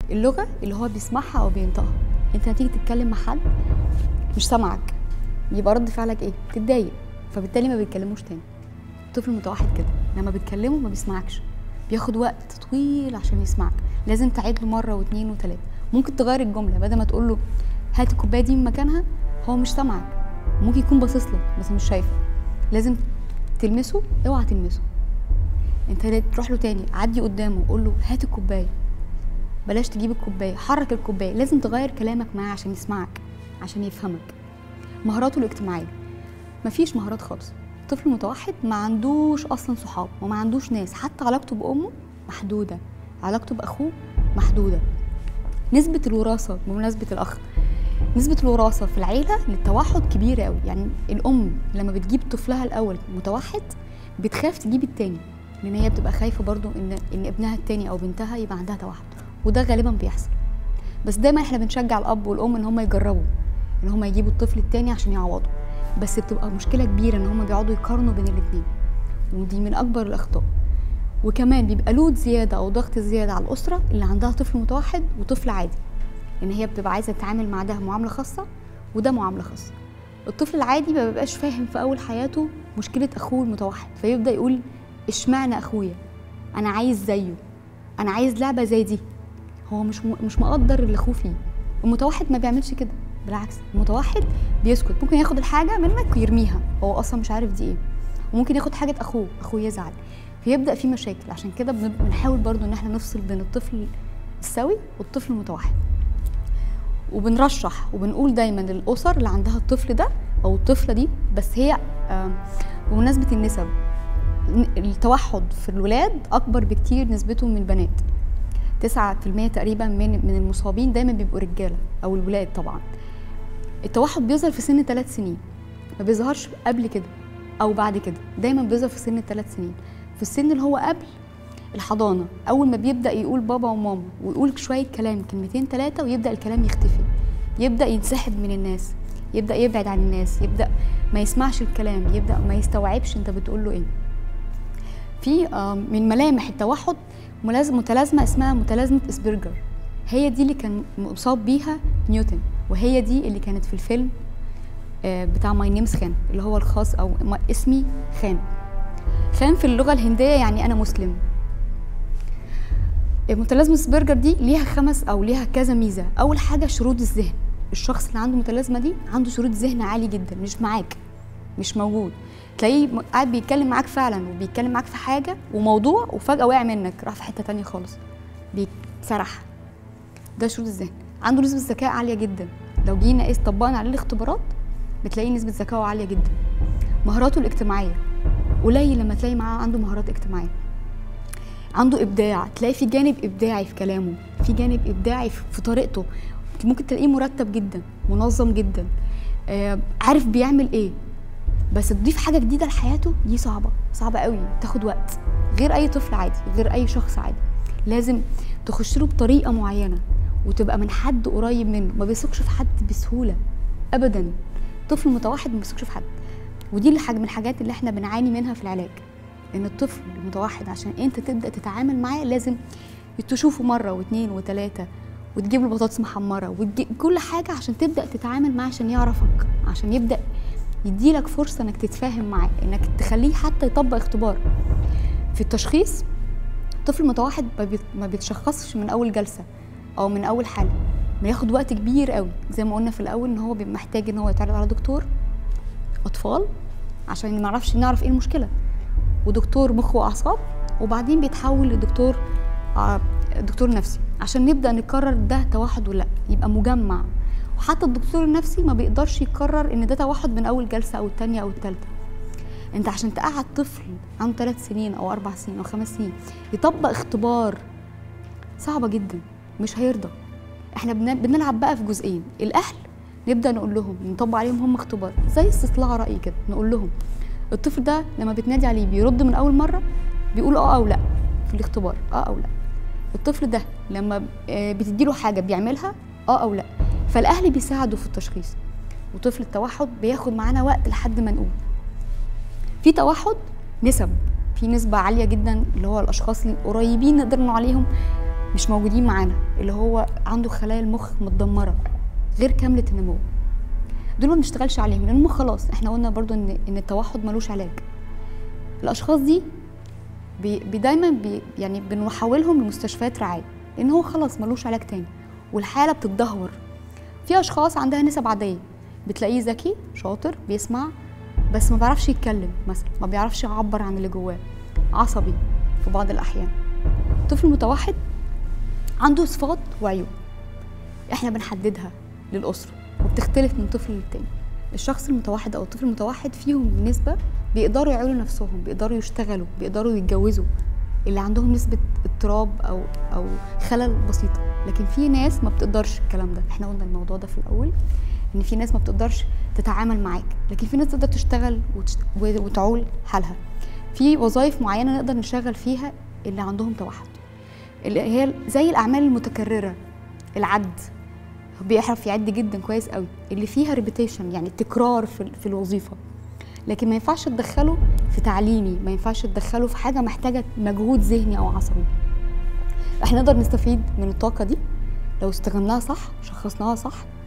اللغه اللي هو بيسمعها او بينطقها انت هتيجي تتكلم مع حد مش سامعك يبقى رد فعلك ايه تتضايق فبالتالي ما بيتكلموش تاني الطفل المتوحد كده لما بتكلمه ما بيسمعكش بياخد وقت طويل عشان يسمعك لازم تعيد له مره واثنين وثلاثه ممكن تغير الجمله بدل ما تقول له هات الكوبايه دي من مكانها هو مش سامعك ممكن يكون باصص لك بس مش شايفك لازم تلمسه اوعى تلمسه انت تروح له تاني عدي قدامه قول له هات الكوبايه بلاش تجيب الكوبايه حرك الكوبايه لازم تغير كلامك معاه عشان يسمعك عشان يفهمك مهاراته الاجتماعيه مفيش مهارات خالص الطفل المتوحد ما عندوش اصلا صحاب وما عندوش ناس حتى علاقته بامه محدوده علاقته باخوه محدوده نسبه الوراثه بمناسبه الاخ نسبة الوراثة في العيلة للتوحد كبيرة قوي يعني الأم لما بتجيب طفلها الأول متوحد بتخاف تجيب التاني لأن هي بتبقى خايفة برضو إن إن ابنها التاني أو بنتها يبقى عندها توحد وده غالبا بيحصل بس دايما احنا بنشجع الأب والأم إن هم يجربوا إن هم يجيبوا الطفل التاني عشان يعوضوا بس بتبقى مشكلة كبيرة إن هم بيقعدوا يقارنوا بين الاتنين ودي من أكبر الأخطاء وكمان بيبقى لود زيادة أو ضغط زيادة على الأسرة اللي عندها طفل متوحد وطفل عادي ان هي بتبقى عايزه تتعامل مع ده معامله خاصه وده معامله خاصه الطفل العادي ما بيبقاش فاهم في اول حياته مشكله اخوه المتوحد فيبدا يقول اشمعنى اخويا انا عايز زيه انا عايز لعبه زي دي هو مش م... مش مقدر اللي اخوه فيه المتوحد ما بيعملش كده بالعكس المتوحد بيسكت ممكن ياخد الحاجه منك ويرميها هو اصلا مش عارف دي ايه وممكن ياخد حاجه اخوه اخوه يزعل فيبدا في مشاكل عشان كده بنحاول برضو ان احنا نفصل بين الطفل السوي والطفل المتوحد وبنرشح وبنقول دايما للاسر اللي عندها الطفل ده او الطفله دي بس هي بمناسبه النسب التوحد في الولاد اكبر بكتير نسبته من البنات 9% تقريبا من من المصابين دايما بيبقوا رجاله او الولاد طبعا التوحد بيظهر في سن 3 سنين ما بيظهرش قبل كده او بعد كده دايما بيظهر في سن الثلاث سنين في السن اللي هو قبل الحضانه اول ما بيبدا يقول بابا وماما ويقول شويه كلام كلمتين ثلاثه ويبدا الكلام يختفي يبدا ينسحب من الناس يبدا يبعد عن الناس يبدا ما يسمعش الكلام يبدا ما يستوعبش انت بتقول له ايه في من ملامح التوحد متلازمه اسمها متلازمه اسبرجر هي دي اللي كان مصاب بيها نيوتن وهي دي اللي كانت في الفيلم بتاع ماي نيمز خان اللي هو الخاص او اسمي خان خان في اللغه الهنديه يعني انا مسلم متلازمة اسبرجر دي ليها خمس او ليها كذا ميزه اول حاجه شرود الذهن الشخص اللي عنده متلازمه دي عنده شرود ذهن عالي جدا مش معاك مش موجود تلاقيه قاعد بيتكلم معاك فعلا وبيتكلم معاك في حاجه وموضوع وفجاه وقع منك راح في حته تانية خالص بيتسرح ده شرود الذهن عنده نسبه ذكاء عاليه جدا لو جينا قيس طبقنا عليه الاختبارات بتلاقي نسبه ذكائه عاليه جدا مهاراته الاجتماعيه قليل لما تلاقي معاه عنده مهارات اجتماعيه عنده ابداع تلاقي في جانب ابداعي في كلامه في جانب ابداعي في طريقته ممكن تلاقيه مرتب جدا منظم جدا آه عارف بيعمل ايه بس تضيف حاجه جديده لحياته دي صعبه صعبه قوي تاخد وقت غير اي طفل عادي غير اي شخص عادي لازم تخش له بطريقه معينه وتبقى من حد قريب منه ما بيثقش في حد بسهوله ابدا طفل متوحد ما بيثقش في حد ودي اللي حاجه من الحاجات اللي احنا بنعاني منها في العلاج ان الطفل المتوحد عشان انت تبدا تتعامل معاه لازم تشوفه مره واثنين وثلاثه وتجيب له بطاطس محمره وتجيب كل حاجه عشان تبدا تتعامل معاه عشان يعرفك عشان يبدا يديلك فرصه انك تتفاهم معاه انك تخليه حتى يطبق اختبار في التشخيص الطفل المتوحد ما بيتشخصش من اول جلسه او من اول حاله بياخد وقت كبير قوي زي ما قلنا في الاول ان هو بيبقى محتاج ان هو يتعرض على دكتور اطفال عشان ما نعرفش نعرف ايه المشكله ودكتور مخ واعصاب وبعدين بيتحول لدكتور دكتور نفسي عشان نبدا نقرر ده توحد ولا لا يبقى مجمع وحتى الدكتور النفسي ما بيقدرش يقرر ان ده توحد من اول جلسه او الثانيه او الثالثه انت عشان تقعد طفل عنده ثلاث سنين او اربع سنين او خمس سنين يطبق اختبار صعبه جدا مش هيرضى احنا بنلعب بقى في جزئين الاهل نبدا نقول لهم نطبق عليهم هم اختبار زي استطلاع راي كده نقول لهم الطفل ده لما بتنادي عليه بيرد من اول مره بيقول اه او لا في الاختبار اه او لا الطفل ده لما بتديله حاجه بيعملها اه او لا فالاهل بيساعدوا في التشخيص وطفل التوحد بياخد معانا وقت لحد ما نقول في توحد نسب في نسبة عالية جدا اللي هو الأشخاص القريبين نقدر نقول عليهم مش موجودين معانا اللي هو عنده خلايا المخ متدمره غير كامله النمو دول ما بنشتغلش عليهم لان هم خلاص احنا قلنا برضو ان ان التوحد ملوش علاج الاشخاص دي بي بي- دايما بي يعني بنحولهم لمستشفيات رعايه لان هو خلاص ملوش علاج تاني والحاله بتتدهور في اشخاص عندها نسب عاديه بتلاقيه ذكي شاطر بيسمع بس ما بيعرفش يتكلم مثلا ما بيعرفش يعبر عن اللي جواه عصبي في بعض الاحيان الطفل المتوحد عنده صفات وعيوب احنا بنحددها للاسره وبتختلف من طفل للتاني الشخص المتوحد او الطفل المتوحد فيهم نسبه بيقدروا يعولوا نفسهم بيقدروا يشتغلوا بيقدروا يتجوزوا اللي عندهم نسبه اضطراب او او خلل بسيطه لكن في ناس ما بتقدرش الكلام ده احنا قلنا الموضوع ده في الاول ان في ناس ما بتقدرش تتعامل معاك لكن في ناس تقدر تشتغل وتشت... وتعول حالها في وظائف معينه نقدر نشغل فيها اللي عندهم توحد اللي هي زي الاعمال المتكرره العد بيعرف يعد جدا كويس قوي اللي فيها ريبيتيشن يعني تكرار في, في الوظيفه لكن ما ينفعش تدخله في تعليمي ما ينفعش تدخله في حاجه محتاجه مجهود ذهني او عصبي احنا نقدر نستفيد من الطاقه دي لو استخدمناها صح شخصناها صح